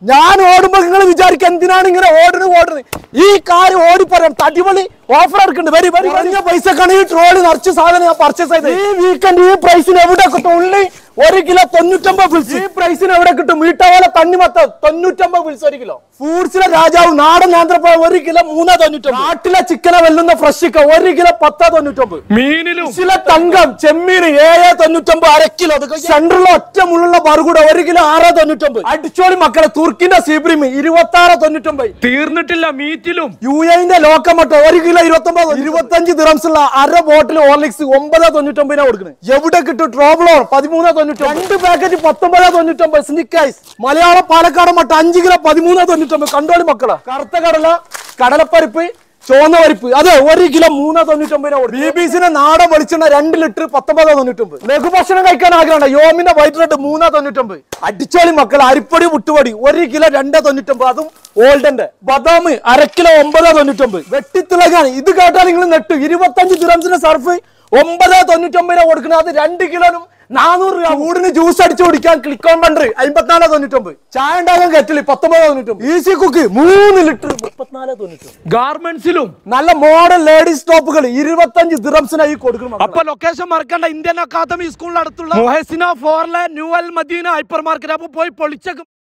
ഞാൻ ഓടുമ്പോ നിങ്ങൾ വിചാരിക്കുക എന്തിനാണ് ഇങ്ങനെ ഓടുന്നത് ഓടുന്നത് ഈ കാര്യം ഓടി പറയാം തടിപൊളി ഓഫർ എടുക്കുന്നുണ്ട് വരി വരി കുറഞ്ഞ പൈസക്കാണ് ഈ ട്രോളി നിറച്ച് സാധനം ഞാൻ പർച്ചേസ് ചെയ്തത് ഈ വീക്കെൻഡ് ഈ പ്രൈസിന് എവിടെ കിട്ടും ഉള്ളി ഒരു കിലോ തൊണ്ണൂറ്റമ്പത് ഫിൽസ് ഈ പ്രൈസിന് എവിടെ കിട്ടും വീട്ടപോലെ തണ്ണിമത്തം തൊണ്ണൂറ്റമ്പത് ഫിൽസ് ഒരു കിലോ ഫ്രൂട്ട്സിലെ രാജാവ് നാടൻ നേന്ത്രപ്പഴം ഒരു കിലോ മൂന്നോ തൊണ്ണൂറ്റൊമ്പത് നാട്ടിലെ ചിക്കനെ വെല്ലുന്ന ഫ്രഷ് ചിക്കൻ ഒരു കിലോ പത്തോ തൊണ്ണൂറ്റൊമ്പത് മീനിലും ചില തങ്കം ചെമ്മീൻ ഏഴ് തൊണ്ണൂറ്റൊമ്പത് അര കിലോ സെന്ററിലെ ഒറ്റ മുള്ളുള്ള ബർഗുഡ ഒരു കിലോ ആറ് തൊണ്ണൂറ്റൊമ്പത് അടിച്ചോളി മക്കളെ തുർക്കിന്റെ സീബ്രിം ഇരുപത്തി ആറ് തൊണ്ണൂറ്റൊമ്പത് തീർന്നിട്ടില്ല മീറ്റിലും യു എന്റെ ലോക്കമട്ടോ ഒരു കിലോ ഇരുപത്തി ഒമ്പത് ഇരുപത്തഞ്ച് ദിറംസ് ഉള്ള അര ബോട്ടിൽ ഓർലിക്സ് ഒമ്പത് തൊണ്ണൂറ്റൊമ്പതിനാ കൊടുക്കുന്നത് എവിടെ കിട്ടും ട്രോബ്ലോർ പതിമൂന്ന് തൊണ്ണൂറ്റൊമ്പത് രണ്ട് പാക്കറ്റ് പത്തൊമ്പത് തൊണ്ണൂറ്റൊമ്പത് സ്നിക്കൈസ് മലയാളം പാലക്കാട് മട്ട അഞ്ച് കിലോ പതിമൂന്ന് തൊണ്ണൂറ്റൊമ്പത് കണ്ടോളി മക്കളെ കറുത്ത കടല കടലപ്പരിപ്പ് ചുവന്ന പരിപ്പ് അതെ ഒരു കിലോ മൂന്ന് തൊണ്ണൂറ്റൊമ്പതിനാ കൊടുക്കും ബി ബി സിന്റെ നാടൻ വെളിച്ചെണ്ണ രണ്ട് ലിറ്റർ പത്തൊമ്പത് തൊണ്ണൂറ്റൊമ്പത് ലഘുഭക്ഷണം കഴിക്കാൻ ആഗ്രഹമുണ്ട് യോമിന്റെ വൈറ്റ് റെഡ് മൂന്ന് തൊണ്ണൂറ്റൊമ്പത് അടിച്ചോളി മക്കൾ അരിപ്പൊടി മുട്ടുപൊടി ഒരു കിലോ രണ്ട് തൊണ്ണൂറ്റൊമ്പത് അതും ഓൾഡന്റെ ബദാം അര കിലോ ഒമ്പത് തൊണ്ണൂറ്റൊമ്പത് വെട്ടിത്തിളകാണ് ഇത് കേട്ടാൽ നിങ്ങൾ നെട്ട് ഇരുപത്തഞ്ച് ദിറംസിന്റെ സർഫ് ഒമ്പത് തൊണ്ണൂറ്റൊമ്പതിനാ കൊടുക്കുന്നത് അത് രണ്ട് കിലോനും നാനൂറ് രൂപ കൂടിന് ജ്യൂസ് അടിച്ചു കുടിക്കാൻ ക്ലിക്ക് ഓൺ പണ്ട് അമ്പത്തിനാല് തൊണ്ണൂറ്റൊമ്പത് ചായ ഉണ്ടാകാൻ കെറ്റില് പത്തൊമ്പത് തൊണ്ണൂറ്റൊമ്പത് ഈസി കുക്ക് മൂന്ന് ലിറ്റർ മുപ്പത്തിനാല് തൊണ്ണൂറ്റൊമ്പത് ഗാർമെന്റ്സിലും നല്ല മോഡൽ ലേഡീസ് ടോപ്പുകൾ ഇരുപത്തഞ്ച് ദിറംസിനായി കൊടുക്കണം അപ്പൊ ലൊക്കേഷൻ മറക്കണ്ട ഇന്ത്യൻ അക്കാദമി സ്കൂളിനടുത്തുള്ള മൊഹസിന ഫോർലെ new Al Madina hyper market അപ്പൊ പോയി പൊളിച്ചേക്കും